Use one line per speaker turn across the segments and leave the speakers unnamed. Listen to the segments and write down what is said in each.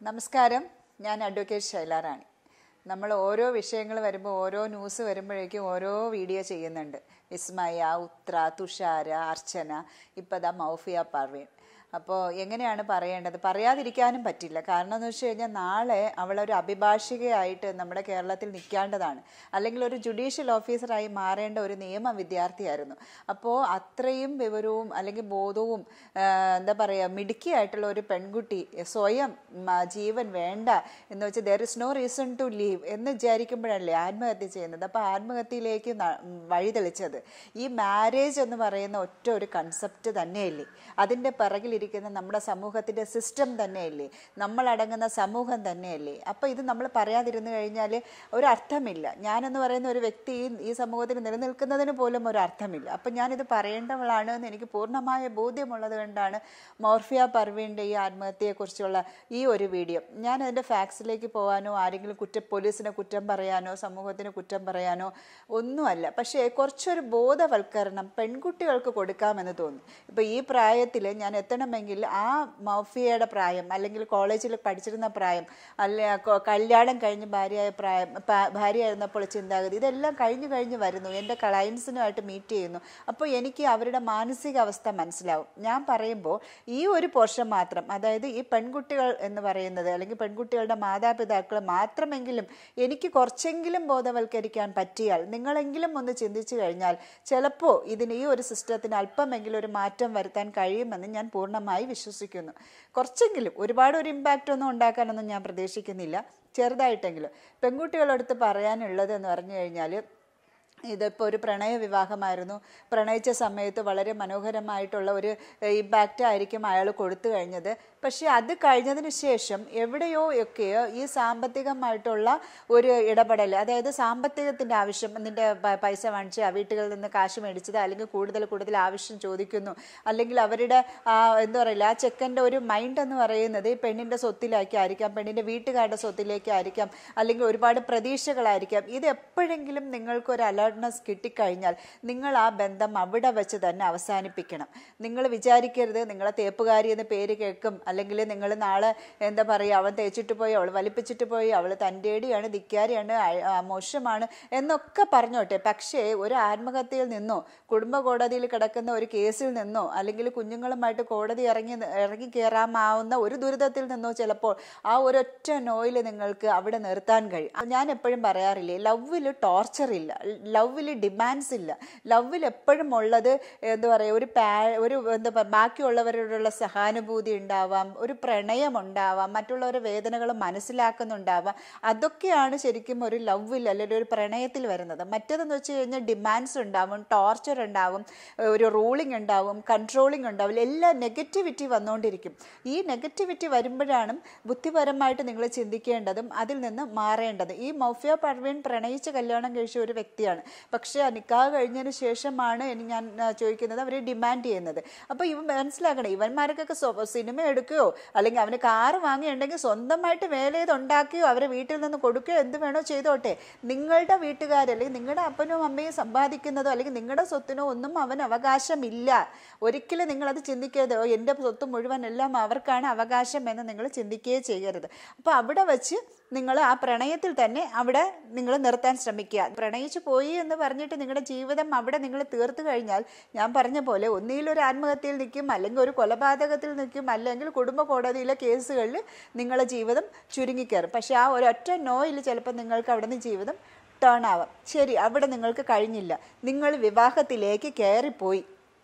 നമസ്കാരം ഞാൻ അഡ്വക്കേറ്റ് ശൈലാറാണി നമ്മൾ ഓരോ വിഷയങ്ങൾ വരുമ്പോൾ ഓരോ ന്യൂസ് വരുമ്പോഴേക്കും ഓരോ വീഡിയോ ചെയ്യുന്നുണ്ട് വിസ്മയ ഉത്ര തുഷാര അർച്ചന ഇപ്പം ദാ മൗഫിയ പർവീൺ അപ്പോൾ എങ്ങനെയാണ് പറയേണ്ടത് പറയാതിരിക്കാനും പറ്റില്ല കാരണം എന്ന് വെച്ച് കഴിഞ്ഞാൽ നാളെ അവളൊരു അഭിഭാഷികയായിട്ട് നമ്മുടെ കേരളത്തിൽ നിൽക്കേണ്ടതാണ് അല്ലെങ്കിൽ ഒരു ജുഡീഷ്യൽ ഓഫീസറായി മാറേണ്ട ഒരു നിയമ വിദ്യാർത്ഥിയായിരുന്നു അപ്പോൾ അത്രയും വിവരവും അല്ലെങ്കിൽ ബോധവും ആ, എന്താ പറയുക മിടുക്കിയായിട്ടുള്ള ഒരു പെൺകുട്ടി സ്വയം ഉം, ആ, ജീവൻ വേണ്ട എന്ന് വെച്ച് there is no reason to live എന്ന് വിചാരിക്കുമ്പോഴല്ലേ ആത്മഹത്യ ചെയ്യുന്നത് അപ്പോൾ ആത്മഹത്യയിലേക്ക് ന- ഉം, വഴിതെളിച്ചത് ഈ മാരേജ് എന്ന് പറയുന്ന ഒറ്റ ഒരു കൺസെപ്റ്റ് തന്നെയല്ലേ അതിൻ്റെ പിറകിലിരിക്കുന്ന നമ്മുടെ സമൂഹത്തിൻ്റെ സിസ്റ്റം തന്നെയല്ലേ നമ്മളടങ്ങുന്ന സമൂഹം തന്നെയല്ലേ അപ്പോൾ ഇത് നമ്മൾ പറയാതിരുന്നു കഴിഞ്ഞാൽ ഒരു അർത്ഥമില്ല ഞാനെന്ന് പറയുന്ന ഒരു വ്യക്തി ഈ- ഈ സമൂഹത്തിൽ നിലനിൽക്കുന്നതിന് പോലും ഒരു അർത്ഥമില്ല അപ്പം ഞാനിത് പറയേണ്ടവളാണ് എന്ന് എനിക്ക് പൂർണ്ണമായ ബോധ്യമുള്ളത് കൊണ്ടാണ് മോർഫിയ പർവീൻ്റെ ഈ ആത്മഹത്യയെക്കുറിച്ചുള്ള ഈ ഒരു വീഡിയോ ഞാൻ അതിൻ്റെ ഫാക്സിലേക്ക് പോകാനോ ആരെങ്കിലും കുറ്റ പോലീസിനെ കുറ്റം പറയാനോ സമൂഹത്തിന് കുറ്റം പറയാനോ ഒന്നുമല്ല പക്ഷേ കുറച്ചൊരു ബോധവൽക്കരണം പെൺകുട്ടികൾക്ക് കൊടുക്കാമെന്ന് തോന്നുന്നു ഇപ്പോൾ ഈ പ്രായത്തിൽ ഞാൻ എത്തണമെങ്കിൽ ആ മൗഫിയയുടെ പ്രായം അല്ലെങ്കിൽ കോളേജിൽ പഠിച്ചിരുന്ന പ്രായം അല്ലെ കൊ- കല്യാണം കഴിഞ്ഞ് ഭാര്യയായ പ്രായം പ- ഭാര്യയായിരുന്നപ്പോൾ ചിന്താഗതി ഇതെല്ലാം കഴിഞ്ഞു കഴിഞ്ഞ് വരുന്നു എൻ്റെ ക്ലയൻസിനുമായിട്ട് മീറ്റ് ചെയ്യുന്നു അപ്പോൾ എനിക്ക് അവരുടെ മാനസികാവസ്ഥ മനസ്സിലാവും ഞാൻ പറയുമ്പോൾ ഈ ഒരു പോർഷൻ മാത്രം അതായത് ഈ പെൺകുട്ടികൾ എന്ന് പറയുന്നത് അല്ലെങ്കിൽ പെൺകുട്ടികളുടെ മാതാപിതാക്കൾ മാത്രമെങ്കിലും എനിക്ക് കുറച്ചെങ്കിലും ബോധവൽക്കരിക്കാൻ പറ്റിയാൽ നിങ്ങളെങ്കിലും ഒന്ന് ചിന്തിച്ചു കഴിഞ്ഞാൽ ചിലപ്പോൾ ഇതിന് ഈ ഒരു സിസ്റ്റത്തിന് അല്പമെങ്കിലും ഒരു മാറ്റം വരുത്താൻ കഴിയുമെന്ന് ഞാൻ പൂർണ്ണമായി വിശ്വസിക്കുന്നു കുറച്ചെങ്കിലും ഒരുപാട് ഒരു ഇമ്പാക്റ്റ് ഒന്നും ഉണ്ടാക്കാനൊന്നും ഞാൻ പ്രതീക്ഷിക്കുന്നില്ല ചെറുതായിട്ടെങ്കിലും പെൺകുട്ടികളടുത്ത് പറയാനുള്ളത് എന്ന് പറഞ്ഞു കഴിഞ്ഞാൽ ഇതിപ്പോൾ ഒരു പ്രണയ വിവാഹമായിരുന്നു പ്രണയിച്ച സമയത്ത് വളരെ മനോഹരമായിട്ടുള്ള ഒരു ഇമ്പാക്റ്റ് ആയിരിക്കും അയാൾ കൊടുത്തു കഴിഞ്ഞത് പക്ഷേ അത് കഴിഞ്ഞതിന് ശേഷം എവിടെയോ ഒക്കെയോ ഈ സാമ്പത്തികമായിട്ടുള്ള ഒരു ഇടപെടൽ അതായത് സാമ്പത്തികത്തിൻ്റെ ആവശ്യം നിൻ്റെ പ- പൈസ വാങ്ങിച്ച് ആ വീട്ടുകളിൽ നിന്ന് കാശ് മേടിച്ചത് അല്ലെങ്കിൽ കൂടുതൽ കൂടുതൽ ആവശ്യം ചോദിക്കുന്നു അല്ലെങ്കിൽ അവരുടെ ആ, എന്താ പറയില്ല ആ ചെക്കൻ്റെ ഒരു മൈൻഡ് എന്ന് പറയുന്നത് ഈ പെണ്ണിൻ്റെ സ്വത്തിലേക്കായിരിക്കാം പെണ്ണിൻ്റെ വീട്ടുകാരുടെ സ്വത്തിലേക്കായിരിക്കാം അല്ലെങ്കിൽ ഒരുപാട് പ്രതീക്ഷകളായിരിക്കാം ഇത് എപ്പോഴെങ്കിലും നിങ്ങൾക്കൊരു അലേർട്ട്നെസ് കിട്ടിക്കഴിഞ്ഞാൽ നിങ്ങൾ ആ ബന്ധം അവിടെ വെച്ച് തന്നെ അവസാനിപ്പിക്കണം നിങ്ങൾ വിചാരിക്കരുത് നിങ്ങളെ തേപ്പുകാരി എന്ന് പേര് കേൾക്കും അല്ലെങ്കിൽ നിങ്ങൾ നാളെ എന്താ പറയുക അവൻ തേച്ചിട്ട് പോയി അവൾ വലിപ്പിച്ചിട്ട് പോയി അവൾ തൻ്റെടിയാണ് ധിക്കാരിയാണ് അയ- ആ, മോശമാണ് എന്നൊക്കെ പറഞ്ഞോട്ടെ പക്ഷേ ഒരു ആത്മഹത്യയിൽ നിന്നോ കുടുംബ കോടതിയിൽ കിടക്കുന്ന ഒരു കേസിൽ നിന്നോ അല്ലെങ്കിൽ കുഞ്ഞുങ്ങളുമായിട്ട് കോടതി ഇറങ്ങി ഇറങ്ങി കയറാമാവുന്ന ഒരു ദുരിതത്തിൽ നിന്നോ ചിലപ്പോൾ ആ ഒരൊറ്റ നോയിൽ നിങ്ങൾക്ക് അവിടെ നിർത്താൻ കഴിയും അത് ഞാൻ എപ്പോഴും പറയാറില്ലേ ലവിൽ ടോർച്ചർ ഇല്ല ലവിൽ ഡിമാൻഡ്സ് ഇല്ല ലവിൽ എപ്പോഴും ഉള്ളത് എന്താ പറയുക ഒരു പാ ഒരു എന്താ പറയുക ബാക്കിയുള്ളവരോടുള്ള സഹാനുഭൂതി ഉണ്ടാവാം ഒരു പ്രണയം ഉണ്ടാവാം മറ്റുള്ളവരുടെ വേദനകൾ മനസ്സിലാക്കുന്നുണ്ടാവാം അതൊക്കെയാണ് ശരിക്കും ഒരു ലവിൽ അല്ലെങ്കിൽ ഒരു പ്രണയത്തിൽ വരുന്നത് മറ്റേതെന്ന് വെച്ച് കഴിഞ്ഞാൽ ഡിമാൻഡ്സ് ഉണ്ടാവും ടോർച്ചർ ഉണ്ടാവും ഒരു റൂളിംഗ് ഉണ്ടാവും കൺട്രോളിംഗ് ഉണ്ടാവും എല്ലാം നെഗറ്റിവിറ്റി വന്നുകൊണ്ടിരിക്കും ഈ നെഗറ്റിവിറ്റി വരുമ്പോഴാണ് ബുദ്ധിപരമായിട്ട് നിങ്ങൾ ചിന്തിക്കേണ്ടതും അതിൽ നിന്ന് മാറേണ്ടത് ഈ മൗഫിയ പർവീൻ പ്രണയിച്ച് കല്യാണം കഴിച്ച ഒരു വ്യക്തിയാണ് പക്ഷേ ആ നിക്കാഹ് കഴിഞ്ഞതിന് ശേഷമാണ് ഇനി ഞാൻ ആ, ചോദിക്കുന്നത് അവർ ഡിമാൻഡ് ചെയ്യുന്നത് അപ്പോൾ ഇവൻ മനസ്സിലാക്കണം ഇവന്മാർക്കൊക്കെ സ്വ- സിനിമ എടുക്കുകയോ അല്ലെങ്കിൽ അവന് കാറ് വാങ്ങിയുണ്ടെങ്കിൽ സ്വന്തമായിട്ട് വേല ചെയ്ത് ഉണ്ടാക്കുകയോ അവരെ വീട്ടിൽ നിന്ന് കൊടുക്കുകയോ എന്ത് വേണോ ചെയ്തോട്ടെ നിങ്ങളുടെ വീട്ടുകാർ അല്ലെങ്കിൽ നിങ്ങളുടെ അപ്പനും അമ്മയും സമ്പാദിക്കുന്നതോ അല്ലെങ്കിൽ നിങ്ങളുടെ സ്വത്തിനോ ഒന്നും അവന് അവകാശമില്ല ഒരിക്കലും നിങ്ങളത് ചിന്തിക്കരുത് "ഓ, എൻ്റെ സ്വത്ത് മുഴുവൻ എല്ലാം അവർക്കാണ് അവകാശം എന്ന് നിങ്ങൾ ചിന്തിക്കുകയേ ചെയ്യരുത് അപ്പോൾ അവിടെ വെച്ച് നിങ്ങൾ ആ പ്രണയത്തിൽ തന്നെ അവിടെ നിങ്ങൾ നിർത്താൻ ശ്രമിക്കുക പ്രണയിച്ചു പോയി എന്ന് പറഞ്ഞിട്ട് നിങ്ങളുടെ ജീവിതം അവിടെ നിങ്ങൾ തീർത്തു കഴിഞ്ഞാൽ ഞാൻ പറഞ്ഞ പോലെ ഒന്നിയിൽ ഒരു ആത്മഹത്യയിൽ നിൽക്കും അല്ലെങ്കിൽ ഒരു കൊലപാതകത്തിൽ നിൽക്കും അല്ലെങ്കിൽ കുടുംബ കോടതിയിലെ കേസുകളിൽ നിങ്ങളുടെ ജീവിതം ചുരുങ്ങിക്കയറും പക്ഷേ ആ ഒരൊറ്റ നോയിൽ ചിലപ്പോൾ നിങ്ങൾക്ക് അവിടെ നിന്ന് ജീവിതം ടേൺ ആവാം ശരി അവിടെ നിങ്ങൾക്ക് കഴിഞ്ഞില്ല നിങ്ങൾ വിവാഹത്തിലേക്ക് കയറിപ്പോയി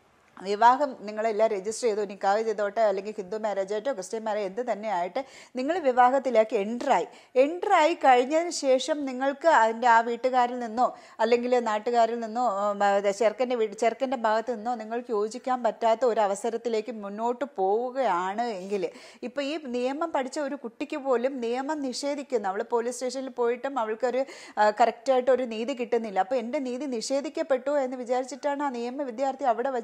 വിവാഹം നിങ്ങളെല്ലാം രജിസ്റ്റർ ചെയ്തു നിക്കാഹ് ചെയ്തോട്ടെ അല്ലെങ്കിൽ ഹിന്ദു മാരേജ് ആയിട്ടോ ക്രിസ്ത്യൻ മാരേജ് എന്ത് തന്നെ ആയിട്ട് നിങ്ങൾ വിവാഹത്തിലേക്ക് എൻ്ററായി എൻ്ററായി കഴിഞ്ഞതിന് ശേഷം നിങ്ങൾക്ക് അതിൻ്റെ ആ വീട്ടുകാരിൽ നിന്നോ അല്ലെങ്കിൽ നാട്ടുകാരിൽ നിന്നോ ഉം, അതെ, ചെറുക്കൻ്റെ വീട് ചെറുക്കൻ്റെ ഭാഗത്ത് നിന്നോ നിങ്ങൾക്ക് യോജിക്കാൻ പറ്റാത്ത ഒരു അവസരത്തിലേക്ക് മുന്നോട്ട് പോവുകയാണ് എങ്കിൽ ഇപ്പോൾ ഈ നിയമം പഠിച്ച ഒരു കുട്ടിക്ക് പോലും നിയമം നിഷേധിക്കുന്നു അവൾ പോലീസ് സ്റ്റേഷനിൽ പോയിട്ടും അവൾക്കൊരു കറക്റ്റായിട്ട് ഒരു നീതി കിട്ടുന്നില്ല അപ്പോൾ എൻ്റെ നീതി നിഷേധിക്കപ്പെട്ടു എന്ന് വിചാരിച്ചിട്ടാണ് ആ നിയമ വിദ്യാർത്ഥി അവിടെ വെച്ച്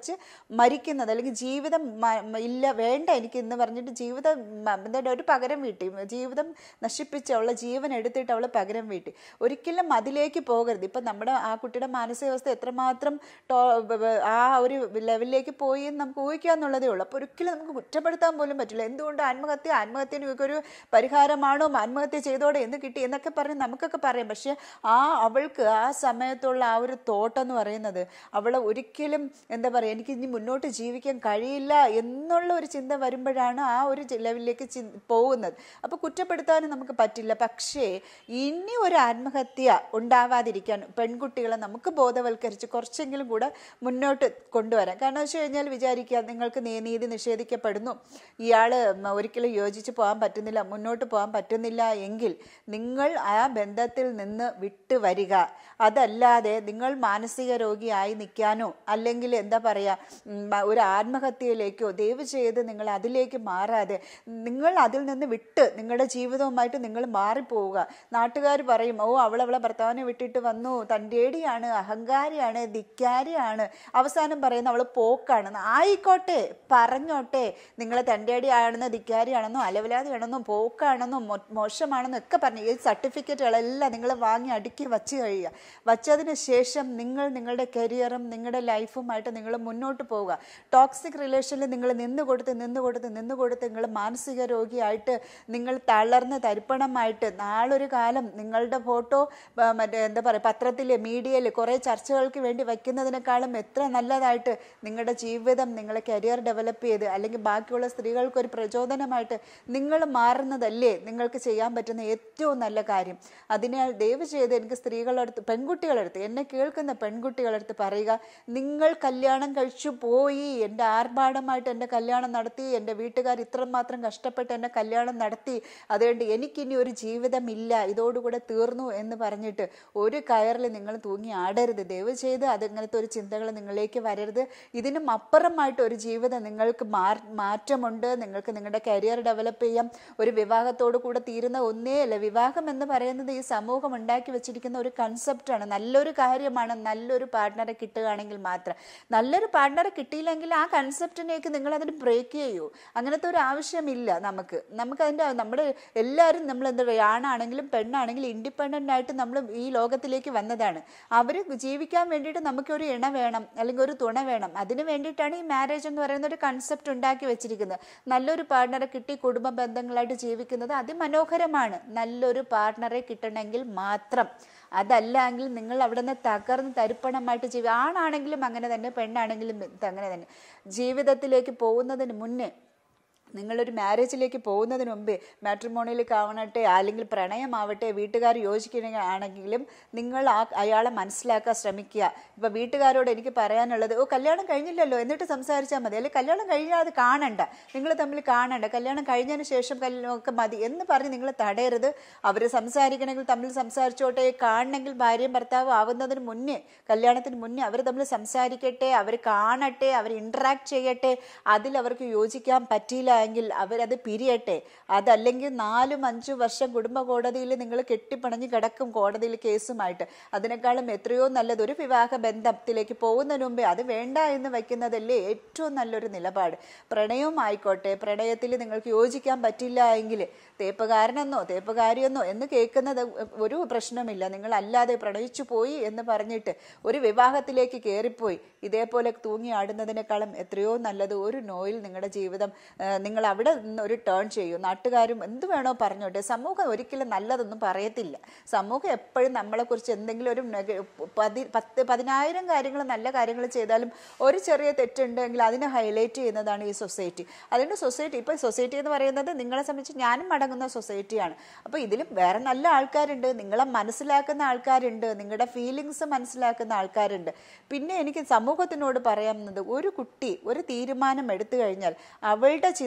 മരിക്കുന്നത് അല്ലെങ്കിൽ ജീവിതം മ- മ- ഇല്ല വേണ്ട എനിക്ക് എന്ന് പറഞ്ഞിട്ട് ജീവിതം മ- എന്താ ഒരു പകരം വീട്ടി ജീവിതം നശിപ്പിച്ച് അവളെ ജീവൻ എടുത്തിട്ട് അവളെ പകരം വീട്ടി ഒരിക്കലും അതിലേക്ക് പോകരുത് ഇപ്പം നമ്മുടെ ആ കുട്ടിയുടെ മാനസികാവസ്ഥ എത്രമാത്രം ടോ ബ- ബ- ആ ഒരു ലെവലിലേക്ക് പോയി എന്ന് നമുക്ക് ഊഹിക്കാന്നുള്ളതേ ഉള്ളൂ അപ്പോൾ ഒരിക്കലും നമുക്ക് കുറ്റപ്പെടുത്താൻ പോലും പറ്റില്ല എന്തുകൊണ്ട് ആത്മഹത്യ ആത്മഹത്യന് ഒരു പരിഹാരമാണോ ആത്മഹത്യ ചെയ്തോടെ എന്ത് കിട്ടി എന്നൊക്കെ പറഞ്ഞ് നമുക്കൊക്കെ പറയാം പക്ഷെ ആ അവൾക്ക് ആ സമയത്തുള്ള ആ ഒരു തോട്ടം എന്ന് പറയുന്നത് അവളെ ഒരിക്കലും എന്താ പറയുക എനിക്ക് ഇനി മുന്നോട്ട് ജീവിക്കാൻ കഴിയില്ല എന്നുള്ള ഒരു ചിന്ത വരുമ്പോഴാണ് ആ ഒരു ജ- ലെവലിലേക്ക് ചി പോകുന്നത് അപ്പോൾ കുറ്റപ്പെടുത്താനും നമുക്ക് പറ്റില്ല പക്ഷേ ഇനി ഒരു ആത്മഹത്യ ഉണ്ടാവാതിരിക്കാൻ പെൺകുട്ടികളെ നമുക്ക് ബോധവൽക്കരിച്ച് കുറച്ചെങ്കിലും കൂടെ മുന്നോട്ട് കൊണ്ടുവരാം കാരണം വെച്ച് കഴിഞ്ഞാൽ വിചാരിക്കുക നിങ്ങൾക്ക് നീ- നീതി നിഷേധിക്കപ്പെടുന്നു ഇയാൾ ഒരിക്കലും യോജിച്ച് പോകാൻ പറ്റുന്നില്ല മുന്നോട്ട് പോകാൻ പറ്റുന്നില്ല എങ്കിൽ നിങ്ങൾ ആ ബന്ധത്തിൽ നിന്ന് വിട്ടു വരിക അതല്ലാതെ നിങ്ങൾ മാനസിക രോഗിയായി നിൽക്കാനോ അല്ലെങ്കിൽ എന്താ പറയുക ഒരു ആത്മഹത്യയിലേക്കോ ദയവ് ചെയ്ത് നിങ്ങൾ അതിലേക്ക് മാറാതെ നിങ്ങൾ അതിൽ നിന്ന് വിട്ട് നിങ്ങളുടെ ജീവിതവുമായിട്ട് നിങ്ങൾ മാറിപ്പോവുക നാട്ടുകാർ പറയും ഓ അവൾ അവളെ ഭർത്താവിനെ വിട്ടിട്ട് വന്നു തൻ്റെടിയാണ് അഹങ്കാരിയാണ് ധിക്കാരിയാണ് അവസാനം പറയുന്ന അവൾ പോക്കാണ് ആയിക്കോട്ടെ പറഞ്ഞോട്ടെ നിങ്ങൾ തൻ്റെടിയാണെന്നോ ധിക്കാരിയാണെന്നോ അലവലാതിയാണെന്നോ പോക്കാണെന്നോ മോ- മോശമാണെന്നോ ഒക്കെ പറഞ്ഞു ഈ സർട്ടിഫിക്കറ്റുകളെല്ലാം നിങ്ങൾ വാങ്ങി അടുക്കി വച്ച് കഴിയുക വച്ചതിന് ശേഷം നിങ്ങൾ നിങ്ങളുടെ കരിയറും നിങ്ങളുടെ ലൈഫുമായിട്ട് നിങ്ങൾ മുന്നോട്ട് പോവുക ടോക്സിക് റിലേഷനിൽ നിങ്ങൾ നിന്ന് കൊടുത്ത് നിന്ന് കൊടുത്ത് നിന്ന് കൊടുത്ത് നിങ്ങൾ മാനസിക രോഗിയായിട്ട് നിങ്ങൾ തളർന്ന് തരിപ്പണമായിട്ട് നാളൊരു കാലം നിങ്ങളുടെ ഫോട്ടോ മറ്റേ എന്താ പറയുക പത്രത്തിൽ മീഡിയയിൽ കുറേ ചർച്ചകൾക്ക് വേണ്ടി വയ്ക്കുന്നതിനേക്കാളും എത്ര നല്ലതായിട്ട് നിങ്ങളുടെ ജീവിതം നിങ്ങളെ കരിയർ ഡെവലപ്പ് ചെയ്ത് അല്ലെങ്കിൽ ബാക്കിയുള്ള സ്ത്രീകൾക്ക് ഒരു പ്രചോദനമായിട്ട് നിങ്ങൾ മാറുന്നതല്ലേ നിങ്ങൾക്ക് ചെയ്യാൻ പറ്റുന്ന ഏറ്റവും നല്ല കാര്യം അതിനാൽ ദയവ് ചെയ്ത് എനിക്ക് സ്ത്രീകളടുത്ത് പെൺകുട്ടികളടുത്ത് എന്നെ കേൾക്കുന്ന പെൺകുട്ടികളടുത്ത് പറയുക നിങ്ങൾ കല്യാണം കഴിച്ചു പോയി എൻ്റെ ആർഭാടമായിട്ട് എൻ്റെ കല്യാണം നടത്തി എൻ്റെ വീട്ടുകാർ ഇത്രമാത്രം കഷ്ടപ്പെട്ട് എൻ്റെ കല്യാണം നടത്തി അതുകൊണ്ട് എനിക്കിനി ഒരു ജീവിതമില്ല ഇതോടുകൂടെ തീർന്നു എന്ന് പറഞ്ഞിട്ട് ഒരു കയറിൽ നിങ്ങൾ തൂങ്ങി ആടരുത് ദയവ് ചെയ്ത് അതിങ്ങനത്തെ ഒരു ചിന്തകൾ നിങ്ങളിലേക്ക് വരരുത് ഇതിനും അപ്പുറമായിട്ട് ഒരു ജീവിതം നിങ്ങൾക്ക് മാർ മാറ്റമുണ്ട് നിങ്ങൾക്ക് നിങ്ങളുടെ കരിയർ ഡെവലപ്പ് ചെയ്യാം ഒരു വിവാഹത്തോടു കൂടെ തീരുന്ന ഒന്നേ അല്ല വിവാഹം എന്ന് പറയുന്നത് ഈ സമൂഹം ഉണ്ടാക്കി വെച്ചിരിക്കുന്ന ഒരു കൺസെപ്റ്റാണ് നല്ലൊരു കാര്യമാണ് നല്ലൊരു പാർട്ട്ണറെ കിട്ടുകയാണെങ്കിൽ മാത്രം നല്ലൊരു പാർട്ട്ണറെ കിട്ടിയില്ലെങ്കിൽ ആ കൺസെപ്റ്റിനേക്ക് നിങ്ങൾ അതിന് ബ്രേക്ക് ചെയ്യൂ അങ്ങനത്തെ ഒരു ആവശ്യമില്ല നമുക്ക് നമുക്ക് അതിൻ്റെ നമ്മുടെ എല്ലാവരും നമ്മൾ എന്താ പറയുക ആണാണെങ്കിലും പെണ്ണാണെങ്കിലും ഇൻഡിപെൻഡൻ്റ് ആയിട്ട് നമ്മൾ ഈ ലോകത്തിലേക്ക് വന്നതാണ് അവർ ജീവിക്കാൻ വേണ്ടിയിട്ട് നമുക്കൊരു ഇണ വേണം അല്ലെങ്കിൽ ഒരു തുണ വേണം അതിന് വേണ്ടിയിട്ടാണ് ഈ മാരേജ് എന്ന് പറയുന്ന ഒരു കൺസെപ്റ്റ് ഉണ്ടാക്കി വെച്ചിരിക്കുന്നത് നല്ലൊരു പാർട്ട്ണറെ കിട്ടി കുടുംബ ബന്ധങ്ങളായിട്ട് ജീവിക്കുന്നത് അതിമനോഹരമാണ് നല്ലൊരു പാർട്ട്ണറെ കിട്ടണമെങ്കിൽ മാത്രം അതല്ലെങ്കിൽ നിങ്ങൾ അവിടെ നിന്ന് തകർന്ന് തരിപ്പണമായിട്ട് ജീവി ആണാണെങ്കിലും അങ്ങനെ തന്നെ പെണ്ണാണെങ്കിലും അങ്ങനെ തന്നെ ജീവിതത്തിലേക്ക് പോകുന്നതിന് മുന്നേ നിങ്ങളൊരു മാരേജിലേക്ക് പോകുന്നതിന് മുമ്പേ മാട്രിമോണിയിലേക്ക് ആവണട്ടെ അല്ലെങ്കിൽ പ്രണയമാവട്ടെ വീട്ടുകാർ യോജിക്കുകയാണെങ്കിലും നിങ്ങൾ ആ അയാളെ മനസ്സിലാക്കാൻ ശ്രമിക്കുക ഇപ്പം വീട്ടുകാരോട് എനിക്ക് പറയാനുള്ളത് ഓ കല്യാണം കഴിഞ്ഞില്ലല്ലോ എന്നിട്ട് സംസാരിച്ചാൽ മതി അല്ലെങ്കിൽ കല്യാണം കഴിഞ്ഞാൽ അത് കാണണ്ട നിങ്ങൾ തമ്മിൽ കാണണ്ട കല്യാണം കഴിഞ്ഞതിന് ശേഷം കല്യാണം ഒക്കെ മതി എന്ന് പറഞ്ഞ് നിങ്ങൾ തടയരുത് അവർ സംസാരിക്കണമെങ്കിൽ തമ്മിൽ സംസാരിച്ചോട്ടെ കാണണമെങ്കിൽ ഭാര്യയും ഭർത്താവും ആവുന്നതിന് മുന്നേ കല്യാണത്തിന് മുന്നേ അവർ തമ്മിൽ സംസാരിക്കട്ടെ അവർ കാണട്ടെ അവർ ഇൻട്രാക്ട് ചെയ്യട്ടെ അതിൽ അവർക്ക് യോജിക്കാൻ പറ്റിയില്ല എങ്കിൽ അവരത് പിരിയട്ടെ അതല്ലെങ്കിൽ നാലും അഞ്ചും വർഷം കുടുംബ കോടതിയിൽ നിങ്ങൾ കെട്ടിപ്പണഞ്ഞ് കിടക്കും കോടതിയിൽ കേസുമായിട്ട് അതിനേക്കാളും എത്രയോ നല്ലത് ഒരു വിവാഹ ബന്ധത്തിലേക്ക് പോകുന്നതിന് മുമ്പേ അത് വേണ്ട എന്ന് വയ്ക്കുന്നതല്ലേ ഏറ്റവും നല്ലൊരു നിലപാട് പ്രണയവും ആയിക്കോട്ടെ പ്രണയത്തിൽ നിങ്ങൾക്ക് യോജിക്കാൻ പറ്റില്ല എങ്കിൽ തേപ്പുകാരനെന്നോ തേപ്പുകാരിയെന്നോ എന്ന് കേൾക്കുന്നത് ഒരു പ്രശ്നമില്ല നിങ്ങൾ അല്ലാതെ പ്രണയിച്ചു പോയി എന്ന് പറഞ്ഞിട്ട് ഒരു വിവാഹത്തിലേക്ക് കയറിപ്പോയി ഇതേപോലെ തൂങ്ങി ആടുന്നതിനേക്കാളും എത്രയോ നല്ലത് ഒരു നോയിൽ നിങ്ങളുടെ ജീവിതം ആ, നിങ്ങൾ അവിടെ നിന്ന് ഒരു ടേൺ ചെയ്യൂ നാട്ടുകാരും എന്ത് വേണോ പറഞ്ഞോട്ടെ സമൂഹം ഒരിക്കലും നല്ലതൊന്നും പറയത്തില്ല സമൂഹം എപ്പോഴും നമ്മളെക്കുറിച്ച് എന്തെങ്കിലും ഒരു നെഗ- പതി പത്ത് പതിനായിരം കാര്യങ്ങൾ നല്ല കാര്യങ്ങൾ ചെയ്താലും ഒരു ചെറിയ തെറ്റുണ്ടെങ്കിൽ അതിനെ ഹൈലൈറ്റ് ചെയ്യുന്നതാണ് ഈ സൊസൈറ്റി അതുകൊണ്ട് സൊസൈറ്റി ഇപ്പോൾ സൊസൈറ്റി എന്ന് പറയുന്നത് നിങ്ങളെ സംബന്ധിച്ച് ഞാനും അടങ്ങുന്ന സൊസൈറ്റിയാണ് അപ്പോൾ ഇതിലും വേറെ നല്ല ആൾക്കാരുണ്ട് നിങ്ങളെ മനസ്സിലാക്കുന്ന ആൾക്കാരുണ്ട് നിങ്ങളുടെ ഫീലിങ്സ് മനസ്സിലാക്കുന്ന ആൾക്കാരുണ്ട് പിന്നെ എനിക്ക് സമൂഹത്തിനോട് പറയാവുന്നത് ഒരു കുട്ടി ഒരു തീരുമാനം എടുത്തു കഴിഞ്ഞാൽ അവളുടെ ചിന്ത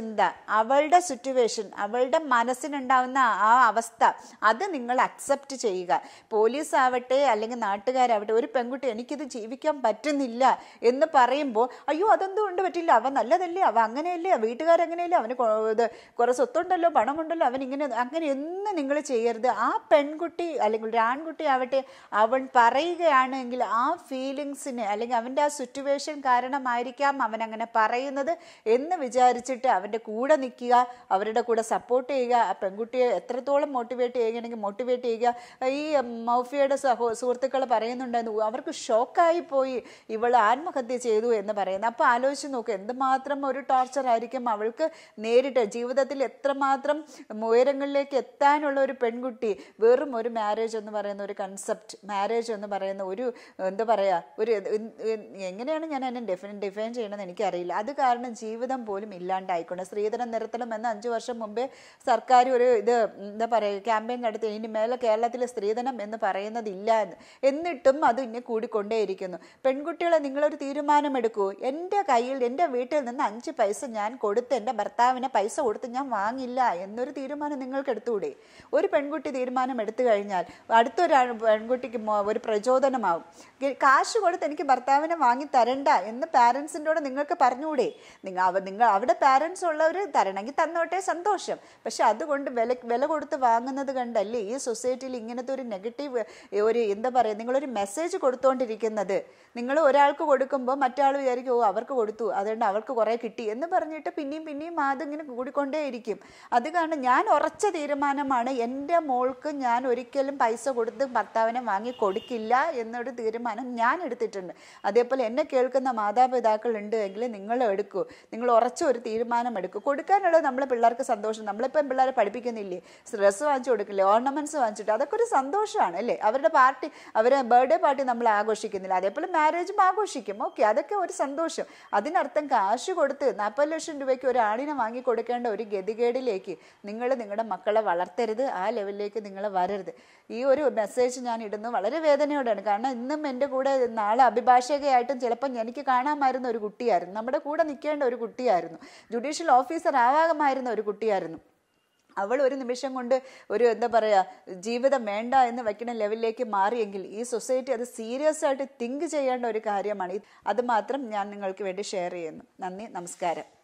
ചിന്ത അവളുടെ സിറ്റുവേഷൻ അവളുടെ മനസ്സിനുണ്ടാവുന്ന ആ അവസ്ഥ അത് നിങ്ങൾ അക്സെപ്റ്റ് ചെയ്യുക പോലീസ് ആവട്ടെ അല്ലെങ്കിൽ നാട്ടുകാരാവട്ടെ ഒരു പെൺകുട്ടി എനിക്കിത് ജീവിക്കാൻ പറ്റുന്നില്ല എന്ന് പറയുമ്പോൾ അയ്യോ അതെന്തുകൊണ്ട് പറ്റില്ല അവൻ നല്ലതല്ലേ അവൻ അങ്ങനെയല്ലേ വീട്ടുകാരങ്ങനെയല്ലേ അവന് കൊ- ഇത് കുറെ സ്വത്തുണ്ടല്ലോ പണമുണ്ടല്ലോ അവൻ ഇങ്ങനെ അങ്ങനെ എന്ന് നിങ്ങൾ ചെയ്യരുത് ആ പെൺകുട്ടി അല്ലെങ്കിൽ ഒരു ആൺകുട്ടി ആവട്ടെ അവൻ പറയുകയാണെങ്കിൽ ആ ഫീലിങ്സിന് അല്ലെങ്കിൽ അവൻ്റെ ആ സിറ്റുവേഷൻ കാരണമായിരിക്കാം അവൻ അങ്ങനെ പറയുന്നത് എന്ന് വിചാരിച്ചിട്ട് അവൻ്റെ കൂടെ നിൽക്കുക അവരുടെ കൂടെ സപ്പോർട്ട് ചെയ്യുക ആ പെൺകുട്ടിയെ എത്രത്തോളം മോട്ടിവേറ്റ് ചെയ്യുകയാണെങ്കിൽ മോട്ടിവേറ്റ് ചെയ്യുക ഈ മൗഫിയയുടെ സഹോ സുഹൃത്തുക്കൾ പറയുന്നുണ്ടായിരുന്നു അവർക്ക് ഷോക്കായി പോയി ഇവൾ ആത്മഹത്യ ചെയ്തു എന്ന് പറയുന്നത് അപ്പോൾ ആലോചിച്ച് നോക്കുക എന്തുമാത്രം ഒരു ടോർച്ചർ ആയിരിക്കും അവൾക്ക് നേരിട്ട് ജീവിതത്തിൽ എത്രമാത്രം ഉയരങ്ങളിലേക്ക് എത്താനുള്ള ഒരു പെൺകുട്ടി വെറും ഒരു മാരേജ് എന്ന് പറയുന്ന ഒരു കൺസെപ്റ്റ് മാരേജ് എന്ന് പറയുന്ന ഒരു എന്താ പറയുക ഒരു എങ്ങനെയാണ് ഞാൻ അതിനെ ഡെഫിൻ ഡിഫൈൻ ചെയ്യണമെന്ന് എനിക്കറിയില്ല അത് കാരണം ജീവിതം പോലും ഇല്ലാണ്ടായിക്കൊണ്ട് സ്ത്രീധനം നിരത്തണം എന്ന് അഞ്ച് വർഷം മുമ്പേ സർക്കാർ ഒരു ഇത് എന്താ പറയുക ക്യാമ്പയിൻ നടത്തി ഇനി മേലെ കേരളത്തിലെ സ്ത്രീധനം എന്ന് പറയുന്നതില്ല എന്ന് എന്നിട്ടും അത് ഇനി കൂടിക്കൊണ്ടേയിരിക്കുന്നു പെൺകുട്ടികളെ നിങ്ങളൊരു തീരുമാനമെടുക്കൂ എൻ്റെ കയ്യിൽ എൻ്റെ വീട്ടിൽ നിന്ന് അഞ്ച് പൈസ ഞാൻ കൊടുത്ത് എൻ്റെ ഭർത്താവിന് പൈസ കൊടുത്ത് ഞാൻ വാങ്ങില്ല എന്നൊരു തീരുമാനം നിങ്ങൾക്ക് എടുത്തുകൂടെ ഒരു പെൺകുട്ടി തീരുമാനം എടുത്തു കഴിഞ്ഞാൽ അടുത്തൊരു ആ- പെൺകുട്ടിക്ക് മോ- ഒരു പ്രചോദനമാവും ഗ- കാശ് കൊടുത്ത് എനിക്ക് ഭർത്താവിനെ വാങ്ങി തരണ്ട എന്ന് പാരൻസിൻ്റെയോട് നിങ്ങൾക്ക് പറഞ്ഞുകൂടെ നിങ്ങൾ അവ നിങ്ങൾ അവിടെ പാരൻസ് ഉള്ളവർ തരണമെങ്കിൽ തന്നോട്ടെ സന്തോഷം പക്ഷെ അതുകൊണ്ട് വില വില കൊടുത്ത് വാങ്ങുന്നത് കണ്ടല്ലേ ഈ സൊസൈറ്റിയിൽ ഇങ്ങനത്തെ ഒരു നെഗറ്റീവ് ഒരു എന്താ പറയുക നിങ്ങളൊരു മെസ്സേജ് കൊടുത്തുകൊണ്ടിരിക്കുന്നത് നിങ്ങൾ ഒരാൾക്ക് കൊടുക്കുമ്പോൾ മറ്റാൾ വിചാരിക്കും ഓ അവർക്ക് കൊടുത്തു അതുകൊണ്ട് അവൾക്ക് കുറേ കിട്ടി എന്ന് പറഞ്ഞിട്ട് പിന്നെയും പിന്നെയും അതിങ്ങനെ കൂടിക്കൊണ്ടേയിരിക്കും അത് കാരണം ഞാൻ ഉറച്ച തീരുമാനമാണ് എൻ്റെ മോൾക്ക് ഞാൻ ഒരിക്കലും പൈസ കൊടുത്ത് ഭർത്താവിനെ വാങ്ങി കൊടുക്കില്ല എന്നൊരു തീരുമാനം ഞാൻ എടുത്തിട്ടുണ്ട് അതേപോലെ എന്നെ കേൾക്കുന്ന മാതാപിതാക്കൾ ഉണ്ട് എങ്കിൽ നിങ്ങൾ എടുക്കൂ നിങ്ങൾ ഉറച്ച ഒരു തീരുമാനം എടുക്കൂ കൊടുക്കാനുള്ളത് നമ്മളെ പിള്ളേർക്ക് സന്തോഷം നമ്മളിപ്പം പിള്ളേരെ പഠിപ്പിക്കുന്നില്ലേ ഡ്രസ്സ് വാങ്ങിച്ചു കൊടുക്കില്ലേ ഓർണമെന്റ്സ് വാങ്ങിച്ചിട്ട് അതൊക്കെ ഒരു സന്തോഷമാണ് അല്ലേ അവരുടെ പാർട്ടി അവരെ ബർത്ത്ഡേ പാർട്ടി നമ്മൾ ആഘോഷിക്കുന്നില്ല അതേപോലെ മാരേജും ആഘോഷിക്കും ഓക്കെ അതൊക്കെ ഒരു സന്തോഷം അതിനർത്ഥം കാശ് കൊടുത്ത് നാൽപ്പത് ലക്ഷം രൂപയ്ക്ക് ഒരു ആണിനെ വാങ്ങി കൊടുക്കേണ്ട ഒരു ഗതികേടിലേക്ക് നിങ്ങൾ നിങ്ങളുടെ മക്കളെ വളർത്തരുത് ആ ലെവലിലേക്ക് നിങ്ങൾ വരരുത് ഈ ഒരു മെസ്സേജ് ഞാൻ ഇടുന്നു വളരെ വേദനയോടെയാണ് കാരണം ഇന്നും എൻ്റെ കൂടെ നാളെ അഭിഭാഷകയായിട്ടും ചിലപ്പം എനിക്ക് കാണാമായിരുന്ന ഒരു കുട്ടിയായിരുന്നു നമ്മുടെ കൂടെ നിൽക്കേണ്ട ഒരു കുട്ടിയായിരുന്നു ജുഡീഷ്യൽ ഓഫീസർ ആവാകമായിരുന്ന ഒരു കുട്ടിയായിരുന്നു അവൾ ഒരു നിമിഷം കൊണ്ട് ഒരു എന്താ പറയുക ജീവിതം വേണ്ട എന്ന് വെക്കുന്ന ലെവലിലേക്ക് മാറിയെങ്കിൽ ഈ സൊസൈറ്റി അത് സീരിയസ് ആയിട്ട് തിങ്ക് ചെയ്യേണ്ട ഒരു കാര്യമാണ് ഇത് അത് മാത്രം ഞാൻ നിങ്ങൾക്ക് വേണ്ടി ഷെയർ ചെയ്യുന്നു നന്ദി നമസ്കാരം